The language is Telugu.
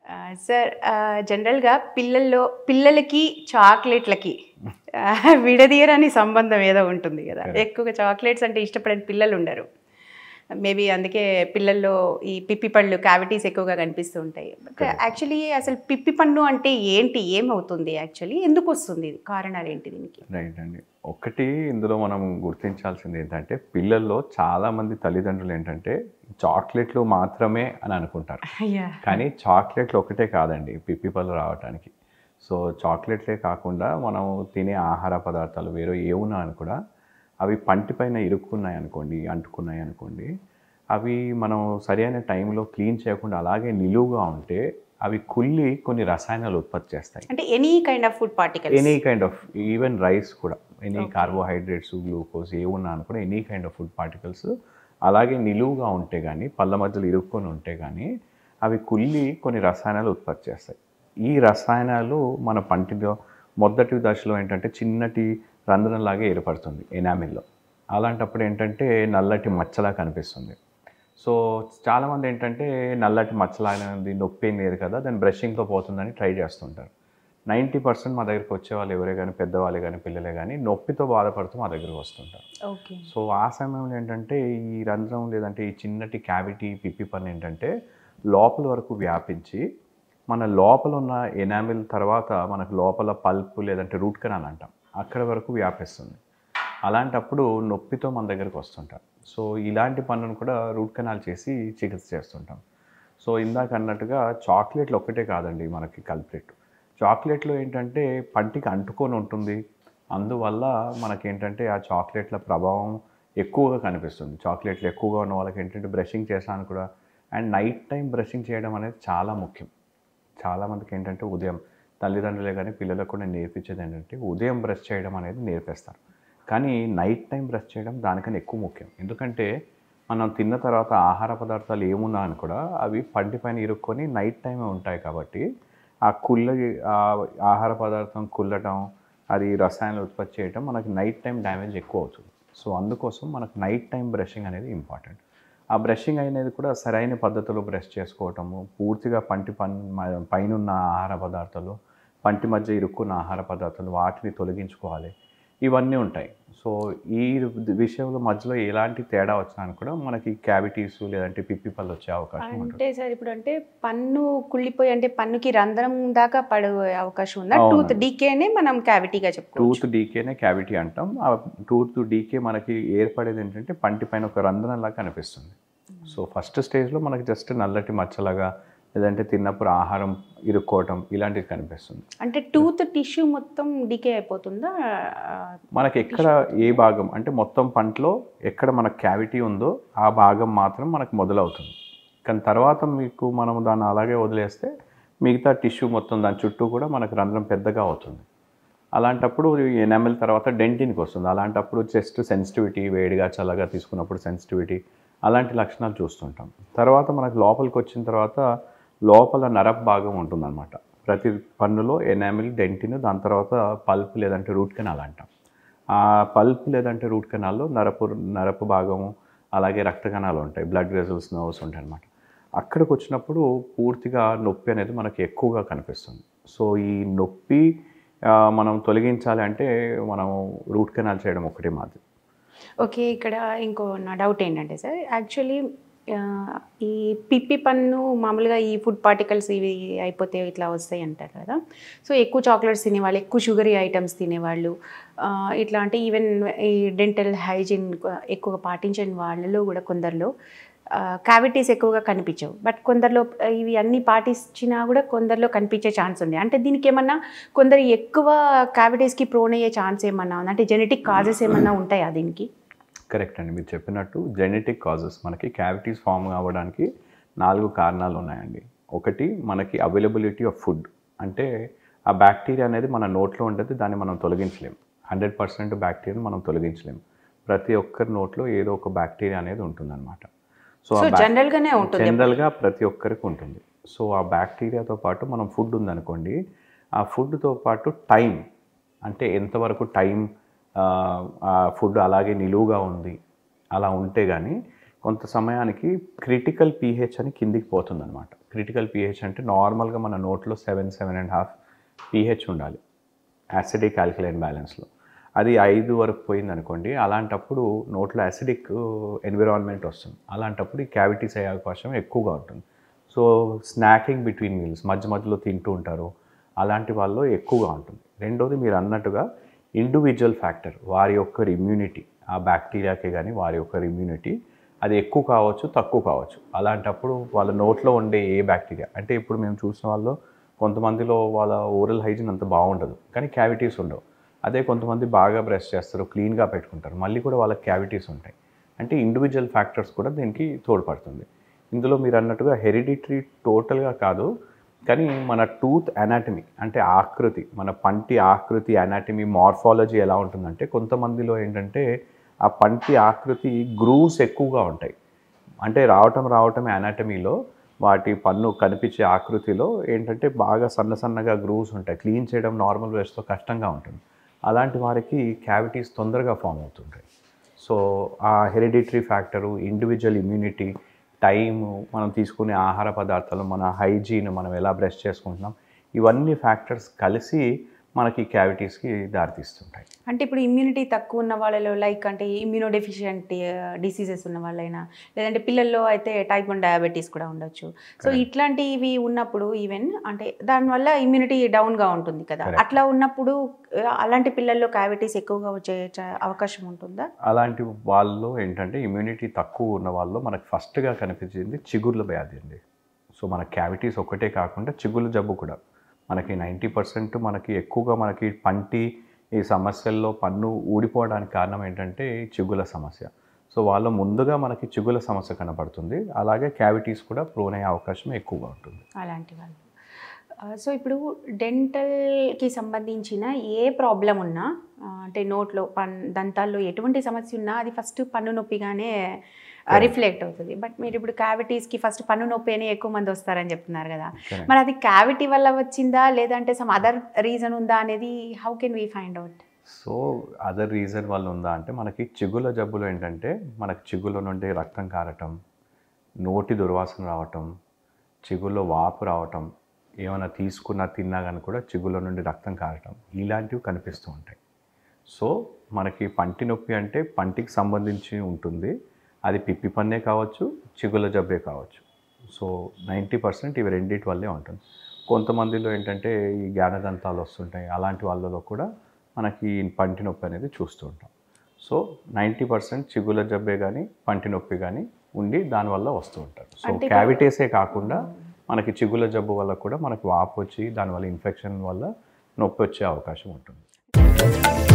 ఆ, సార్ ఆ, జనరల్గా పిల్లల్లో పిల్లలకి చాక్లెట్లకి ఆ, విడదీయరాని సంబంధం ఏదో ఉంటుంది కదా Correct. ఎక్కువగా చాక్లెట్స్ అంటే ఇష్టపడని పిల్లలు ఉండరు మేబీ అందుకే పిల్లల్లో ఈ పిప్పి పళ్ళు క్యావిటీస్ ఎక్కువగా కనిపిస్తూ ఉంటాయి బట్ Correct. యాక్చువల్లీ అసలు పిప్పి పన్ను అంటే ఏంటి ఏమవుతుంది యాక్చువల్లీ ఎందుకు వస్తుంది ఇది? కారణాలు ఏంటి దీనికి రైట్ అండి ఒకటి ఇందులో మనం గుర్తించాల్సింది ఏంటంటే పిల్లల్లో చాలా మంది తల్లిదండ్రులు ఏంటంటే చాక్లెట్లు మాత్రమే అని అనుకుంటారు అయ్యా కానీ చాక్లెట్లు ఒకటే కాదండి పిప్పి పళ్ళు రావడానికి సో చాక్లెట్లే కాకుండా మనం తినే ఆహార పదార్థాలు వేరే ఏమున్నా అని కూడా అవి పంటి పైన ఇరుక్కున్నాయి అనుకోండి అంటుకున్నాయి అనుకోండి అవి మనం సరైన టైంలో క్లీన్ చేయకుండా అలాగే నిలువుగా ఉంటే అవి కుళ్ళి కొన్ని రసాయనాలు ఉత్పత్తి చేస్తాయి అంటే any kind of food particles any kind of even rice కూడా ఎనీ Okay. కార్బోహైడ్రేట్స్ గ్లూకోజ్ ఏ ఉన్నా అని కూడా any kind of food particles అలాగే నిలువుగా ఉంటే కానీ పళ్ళ మధ్యలో ఇరుక్కొని ఉంటే కానీ అవి కుళ్ళి కొన్ని రసాయనాలు ఉత్పత్తి చేస్తాయి ఈ రసాయనాలు మన పంటిలో మొదటి దశలో ఏంటంటే చిన్నటి రంధ్రంలాగే ఏర్పడుతుంది ఎనామిల్లో అలాంటప్పుడు ఏంటంటే నల్లటి మచ్చలా కనిపిస్తుంది సో చాలామంది ఏంటంటే నల్లటి మచ్చలాగినది నొప్పి ఏం లేదు కదా దాన్ని బ్రషింగ్తో పోతుందని ట్రై చేస్తుంటారు నైంటీ పర్సెంట్ మా దగ్గరికి వచ్చే వాళ్ళు ఎవరే కానీ పెద్దవాళ్ళే కానీ పిల్లలే కానీ నొప్పితో బాధపడుతూ మా దగ్గరికి వస్తుంటారు ఓకే సో ఆ సమయంలో ఏంటంటే ఈ రంధ్రం లేదంటే ఈ చిన్నటి క్యావిటీ పిప్పి పని ఏంటంటే లోపల వరకు వ్యాపించి మన లోపల ఉన్న ఎనామిల్ తర్వాత మనకు లోపల పల్ప్ లేదంటే రూట్ కెనాల్ అంటాం అక్కడ వరకు వ్యాపిస్తుంది అలాంటప్పుడు నొప్పితో మన దగ్గరికి వస్తుంటారు సో ఇలాంటి పనులను కూడా రూట్ కెనాల్ చేసి చికిత్స చేస్తుంటాం సో ఇందాక అన్నట్టుగా చాక్లెట్లు ఒక్కటే కాదండి మనకి కల్ప్రిట్ చాక్లెట్లో ఏంటంటే పంటికి అంటుకొని ఉంటుంది అందువల్ల మనకేంటంటే ఆ చాక్లెట్ల ప్రభావం ఎక్కువగా కనిపిస్తుంది చాక్లెట్లు ఎక్కువగా ఉన్న వాళ్ళకి ఏంటంటే బ్రషింగ్ చేశాను కూడా అండ్ నైట్ టైం బ్రషింగ్ చేయడం అనేది చాలా ముఖ్యం చాలామందికి ఏంటంటే ఉదయం తల్లిదండ్రులే కానీ పిల్లలకు కూడా నేర్పించేది ఏంటంటే ఉదయం బ్రష్ చేయడం అనేది నేర్పిస్తారు కానీ నైట్ టైం బ్రష్ చేయడం దానికన్నా ఎక్కువ ముఖ్యం ఎందుకంటే మనం తిన్న తర్వాత ఆహార పదార్థాలు ఏమున్నా అని కూడా అవి పంటి పైన ఇరుక్కొని నైట్ టైమే ఉంటాయి కాబట్టి ఆ కుళ్ళ ఆ ఆహార పదార్థం కుల్లటం అది రసాయనాలు ఉత్పత్తి చేయడం మనకి నైట్ టైం డ్యామేజ్ ఎక్కువ అవుతుంది సో అందుకోసం మనకు నైట్ టైం బ్రషింగ్ అనేది ఇంపార్టెంట్ ఆ బ్రషింగ్ అనేది కూడా సరైన పద్ధతిలో బ్రష్ చేసుకోవటము పూర్తిగా పంటి పన్ మ- పైనున్న ఆహార పదార్థాలు పంటి మధ్య ఇరుక్కున్న ఆహార పదార్థాలు వాటిని తొలగించుకోవాలి ఇవన్నీ ఉంటాయి సో ఈ విషయంలో మధ్యలో ఎలాంటి తేడా వచ్చినా కూడా మనకి క్యావిటీస్ లేదంటే పిప్పి పళ్ళు వచ్చే అవకాశం ఉంటుంది అంటే సార్ ఇప్పుడు అంటే పన్ను కుళ్ళిపోయి అంటే పన్నుకి రంధ్రం దాకా పడే అవకాశం ఉందా అవునండి. టూత్ డీకేనే మనం క్యావిటీగా చెప్పుకోవచ్చు టూత్ డీకేనే క్యావిటీ అంటాం ఆ టూత్ డీకే మనకి ఏర్పడేది ఏంటంటే పంటి పైన ఒక రంధ్రంలాగా కనిపిస్తుంది సో ఫస్ట్ స్టేజ్లో మనకి జస్ట్ నల్లటి మచ్చలాగా లేదంటే తిన్నప్పుడు ఆహారం ఇరుక్కోవటం ఇలాంటివి కనిపిస్తుంది అంటే టూత్ టిష్యూ మొత్తం డీకే అయిపోతుందా ఆ, మనకి ఎక్కడ ఏ భాగం అంటే మొత్తం పంటలో ఎక్కడ మనకు క్యావిటీ ఉందో ఆ భాగం మాత్రం మనకు మొదలవుతుంది కానీ తర్వాత మీకు మనం దాన్ని అలాగే వదిలేస్తే మిగతా టిష్యూ మొత్తం దాని చుట్టూ కూడా మనకు రంధ్రం పెద్దగా అవుతుంది అలాంటప్పుడు ఎనామిల్ తర్వాత డెంటిన్కి వస్తుంది అలాంటప్పుడు చెస్ట్ సెన్సిటివిటీ వేడిగా చల్లగా తీసుకున్నప్పుడు సెన్సిటివిటీ అలాంటి లక్షణాలు చూస్తుంటాం తర్వాత మనకు లోపలికి వచ్చిన తర్వాత లోపల నరప్ భాగం ఉంటుందన్నమాట ప్రతి పన్నులో ఎనామిల్ డెంటిన్ దాని తర్వాత పల్ప్ లేదంటే రూట్ కెనాల్ అంటాం ఆ పల్ప్ లేదంటే రూట్ కెనాల్లో నరపు నరపు భాగము అలాగే రక్త కణాలు ఉంటాయి బ్లడ్ వెజల్స్ నర్వ్స్ ఉంటాయి అన్నమాట అక్కడికి వచ్చినప్పుడు పూర్తిగా నొప్పి అనేది మనకి ఎక్కువగా కనిపిస్తుంది సో ఈ నొప్పి ఆ, మనం తొలగించాలి అంటే మనం రూట్ కెనాల్ చేయడం ఒకటే మాది ఓకే ఇక్కడ ఇంకో నా డౌట్ ఏంటంటే సార్ యాక్చువల్లీ ఈ పిప్పి పన్ను మామూలుగా ఈ ఫుడ్ పార్టికల్స్ ఇవి అయిపోతే ఇట్లా వస్తాయి అంటారు కదా సో ఎక్కువ చాక్లెట్స్ తినేవాళ్ళు ఎక్కువ షుగరీ ఐటమ్స్ తినేవాళ్ళు ఆ, ఇట్లా అంటే ఈవెన్ ఈ డెంటల్ హైజీన్ ఎక్కువగా పాటించని వాళ్ళలో కూడా కొందరిలో క్యావిటీస్ ఎక్కువగా కనిపించవు బట్ కొందరిలో ఆ, ఇవి అన్ని పాటించినా కూడా కొందరిలో కనిపించే ఛాన్స్ ఉంది అంటే దీనికి ఏమన్నా కొందరు ఎక్కువ క్యావిటీస్కి ప్రోన్ అయ్యే ఛాన్స్ ఏమన్నా ఉంది అంటే జెనెటిక్ కాజెస్ ఏమన్నా ఉంటాయా దీనికి కరెక్ట్ అండి మీరు చెప్పినట్టు జెనెటిక్ కాజెస్ మనకి క్యావిటీస్ ఫామ్ అవ్వడానికి నాలుగు కారణాలు ఉన్నాయండి ఒకటి మనకి అవైలబిలిటీ ఆఫ్ ఫుడ్ అంటే ఆ బ్యాక్టీరియా అనేది మన నోట్లో ఉండేది దాన్ని మనం తొలగించలేం హండ్రెడ్ పర్సెంట్ బ్యాక్టీరియా మనం తొలగించలేం ప్రతి ఒక్కరి నోట్లో ఏదో ఒక బ్యాక్టీరియా అనేది ఉంటుందన్నమాట సో సో జనరల్గానే ఉంటుంది జనరల్గా ప్రతి ఒక్కరికి ఉంటుంది సో ఆ బ్యాక్టీరియాతో పాటు మనం ఫుడ్ ఉందనుకోండి ఆ ఫుడ్తో పాటు టైం అంటే ఎంతవరకు టైం ఆ ఫుడ్ అలాగే నిలువుగా ఉంది అలా ఉంటే కానీ కొంత సమయానికి క్రిటికల్ పీహెచ్ అని కిందికి పోతుందన్నమాట క్రిటికల్ పీహెచ్ అంటే నార్మల్గా మన నోట్లో seven seven and half pH ఉండాలి యాసిడిక్ ఆల్కలైన్ బ్యాలెన్స్లో అది ఐదు వరకు పోయింది అనుకోండి అలాంటప్పుడు నోట్లో యాసిడిక్ ఎన్విరాన్మెంట్ వస్తుంది అలాంటప్పుడు ఈ క్యావిటీస్ అయ్యే అవకాశం ఎక్కువగా ఉంటుంది సో స్నాకింగ్ బిట్వీన్ మీల్స్ మధ్య మధ్యలో తింటూ ఉంటారు అలాంటి వాళ్ళు ఎక్కువగా ఉంటుంది రెండోది మీరు అన్నట్టుగా ఇండివిజువల్ ఫ్యాక్టర్ వారి యొక్క ఇమ్యూనిటీ ఆ బ్యాక్టీరియాకే కానీ వారి యొక్క ఇమ్యూనిటీ అది ఎక్కువ కావచ్చు తక్కువ కావచ్చు అలాంటప్పుడు వాళ్ళ నోట్లో ఉండే ఏ బ్యాక్టీరియా అంటే ఇప్పుడు మేము చూసిన వాళ్ళు కొంతమందిలో వాళ్ళ ఓరల్ హైజీన్ అంత బాగుండదు కానీ క్యావిటీస్ ఉండవు అదే కొంతమంది బాగా బ్రష్ చేస్తారు క్లీన్గా పెట్టుకుంటారు మళ్ళీ కూడా వాళ్ళకి క్యావిటీస్ ఉంటాయి అంటే ఇండివిజువల్ ఫ్యాక్టర్స్ కూడా దీనికి తోడ్పడుతుంది ఇందులో మీరు అన్నట్టుగా హెరిడిటరీ టోటల్గా కాదు కానీ మన టూత్ అనాటమీ అంటే ఆకృతి మన పంటి ఆకృతి అనాటమీ మార్ఫాలజీ ఎలా ఉంటుందంటే కొంతమందిలో ఏంటంటే ఆ పంటి ఆకృతి గ్రూవ్స్ ఎక్కువగా ఉంటాయి అంటే రావటం రావటం అనాటమీలో వాటి పన్ను కనిపించే ఆకృతిలో ఏంటంటే బాగా సన్న సన్నగా గ్రూవ్స్ ఉంటాయి క్లీన్ చేయడం నార్మల్ వేస్తో కష్టంగా ఉంటుంది అలాంటి వారికి క్యావిటీస్ తొందరగా ఫామ్ అవుతుంటాయి సో ఆ hereditary factor individual immunity time మనం తీసుకునే ఆహార పదార్థాలు మన హైజీన్ మనం ఎలా బ్రష్ చేసుకుంటున్నాం ఇవన్నీ ఫ్యాక్టర్స్ కలిసి మనకి క్యావిటీస్కి దారితీస్తుంటాయి అంటే ఇప్పుడు ఇమ్యూనిటీ తక్కువ ఉన్న వాళ్ళలో లైక్ అంటే ఇమ్యూనో డెఫిషియంట్ డిసీజెస్ ఉన్న వాళ్ళైనా లేదంటే పిల్లల్లో అయితే టైప్ వన్ డయాబెటీస్ కూడా ఉండొచ్చు సో ఇట్లాంటివి ఉన్నప్పుడు ఈవెన్ అంటే దానివల్ల ఇమ్యూనిటీ డౌన్గా ఉంటుంది కదా Correct. అట్లా ఉన్నప్పుడు ఆ, అలాంటి పిల్లల్లో క్యావిటీస్ ఎక్కువగా వచ్చే చ- అవకాశం ఉంటుందా అలాంటి వాళ్ళలో ఏంటంటే ఇమ్యూనిటీ తక్కువ ఉన్న వాళ్ళలో మనకు ఫస్ట్గా కనిపించింది చిగుర్ల వ్యాధి అండి సో మన క్యావిటీస్ ఒకటే కాకుండా చిగుళ్ళ జబ్బు కూడా మనకి నైంటీ పర్సెంట్ మనకి ఎక్కువగా మనకి పంటి ఈ సమస్యల్లో పన్ను ఊడిపోవడానికి కారణం ఏంటంటే ఈ చిగుల సమస్య సో వాళ్ళ ముందుగా మనకి చిగుల సమస్య కనపడుతుంది అలాగే క్యావిటీస్ కూడా ప్రోన్ అయ్యే అవకాశం ఎక్కువగా ఉంటుంది అలాంటి వాళ్ళు ఆ, సో ఇప్పుడు డెంటల్కి సంబంధించిన ఏ ప్రాబ్లం ఉన్నా ఆ, అంటే నోట్లో పన్ దంతాల్లో ఎటువంటి సమస్య ఉన్నా అది ఫస్ట్ పన్ను నొప్పిగానే రిఫ్లెక్ట్ అవుతుంది బట్ మీరు ఇప్పుడు క్యావిటీస్కి ఫస్ట్ పన్ను నొప్పి అని ఎక్కువ మంది వస్తారని చెప్తున్నారు కదా Correct. మరి అది క్యావిటీ వల్ల వచ్చిందా లేదంటే సమ్ అదర్ రీజన్ ఉందా అనేది how can we find out so other reason వల్ల ఉందా అంటే మనకి చిగుల జబ్బులు ఏంటంటే మనకి చిగుల నుండి రక్తం కారటం నోటి దుర్వాసన రావటం చిగుల్లో వాపు రావటం ఏమైనా తీసుకున్నా తిన్నా కానీ కూడా చిగుల నుండి రక్తం కారటం ఇలాంటివి కనిపిస్తూ ఉంటాయి సో మనకి పంటి నొప్పి అంటే పంటికి సంబంధించి ఉంటుంది అది పిప్పి పన్నే కావచ్చు చిగుల జబ్బే కావచ్చు సో నైంటీ పర్సెంట్ ఇవి రెండింటి వల్లే ఉంటుంది కొంతమందిలో ఏంటంటే ఈ జ్ఞానదంతాలు వస్తుంటాయి అలాంటి వాళ్ళలో కూడా మనకి ఈ పంటి నొప్పి అనేది చూస్తూ ఉంటాం సో నైంటీ పర్సెంట్ చిగుల జబ్బే కానీ పంటి నొప్పి కానీ ఉండి దానివల్ల వస్తూ ఉంటారు సో అంటే ఇప్పుడు- క్యావిటీసే కాకుండా మనకి చిగుల జబ్బు వల్ల కూడా మనకి వాపు వచ్చి దానివల్ల ఇన్ఫెక్షన్ వల్ల నొప్పి వచ్చే అవకాశం ఉంటుంది